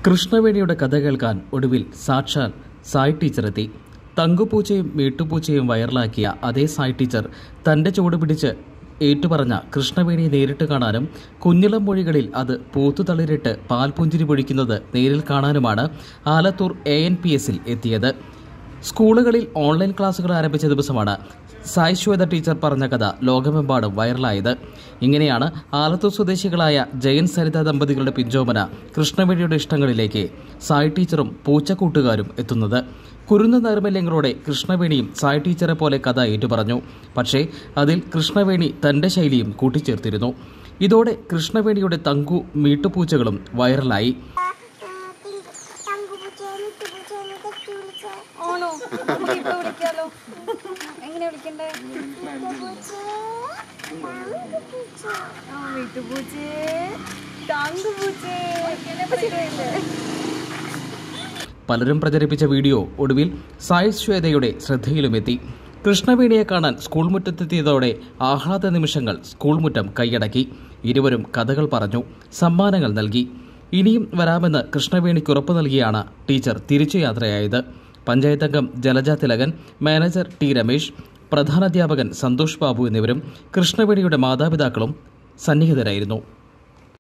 കൃഷ്ണവേണിയുടെ കഥ കേൾക്കാൻ ഒടുവിൽ സാക്ഷാൽ സായ് ടീച്ചറെത്തി തങ്കുപൂച്ചയും വീട്ടുപൂച്ചയും വൈറലാക്കിയ അതേ സായ് ടീച്ചർ തന്റെ ചുവട് പിടിച്ച് ഏറ്റുപറഞ്ഞ കൃഷ്ണവേണിയെ നേരിട്ട് കാണാനും കുഞ്ഞിളം മൊഴികളിൽ അത് പൂത്തുതളിരിട്ട് പാൽപുഞ്ചിരി പൊഴിക്കുന്നത് നേരിൽ കാണാനുമാണ് ആലത്തൂർ എ എൻ പി എസിൽ എത്തിയത് സ്കൂളുകളിൽ ഓൺലൈൻ ക്ലാസുകൾ ആരംഭിച്ച ദിവസമാണ് സായ് ശ്വേത ടീച്ചർ പറഞ്ഞ കഥ ലോകമെമ്പാടും വൈറലായത് ഇങ്ങനെയാണ് ആലത്തൂർ സ്വദേശികളായ ജയൻ സരിത ദമ്പതികളുടെ പിഞ്ചോമന കൃഷ്ണവേണിയുടെ ഇഷ്ടങ്ങളിലേക്ക് സായ് ടീച്ചറും പൂച്ചക്കൂട്ടുകാരും എത്തുന്നത് കുരുന്ന നൈർമല്യങ്ങളോടെ കൃഷ്ണവേണിയും സായ് ടീച്ചറെ പോലെ കഥ ഏറ്റുപറഞ്ഞു പക്ഷേ അതിൽ കൃഷ്ണവേണി തന്റെ ശൈലിയും കൂട്ടിച്ചേർത്തിരുന്നു ഇതോടെ കൃഷ്ണവേണിയുടെ തങ്കു മീട്ടുപൂച്ചകളും വൈറലായി ആണോ നമുക്ക് ഇപ്പൊ വിളിക്കാലോ എങ്ങനെ വിളിക്കണ്ടേ ആ വീട്ടുപൂച്ചേ താങ്കുപൂച്ചേ പറ്റുമല്ലേ പലരും പ്രചരിപ്പിച്ച വീഡിയോ ഒടുവിൽ സായ് ശ്വേതയുടെ ശ്രദ്ധയിലുമെത്തി കൃഷ്ണവേണിയെ കാണാൻ സ്കൂൾ മുറ്റത്തെത്തിയതോടെ ആഹ്ലാദ നിമിഷങ്ങൾ സ്കൂൾ മുറ്റം കൈയടക്കി ഇരുവരും കഥകൾ പറഞ്ഞു സമ്മാനങ്ങൾ നൽകി ഇനിയും വരാമെന്ന് കൃഷ്ണവേണിക്ക് ഉറപ്പു നൽകിയാണ് ടീച്ചർ തിരിച്ചു യാത്രയായത് പഞ്ചായത്ത് അംഗം ജലജ തിലകൻ മാനേജർ ടി രമേശ് പ്രധാനാധ്യാപകൻ സന്തോഷ് ബാബു എന്നിവരും കൃഷ്ണവേണിയുടെ മാതാപിതാക്കളും സന്നിഹിതരായിരുന്നു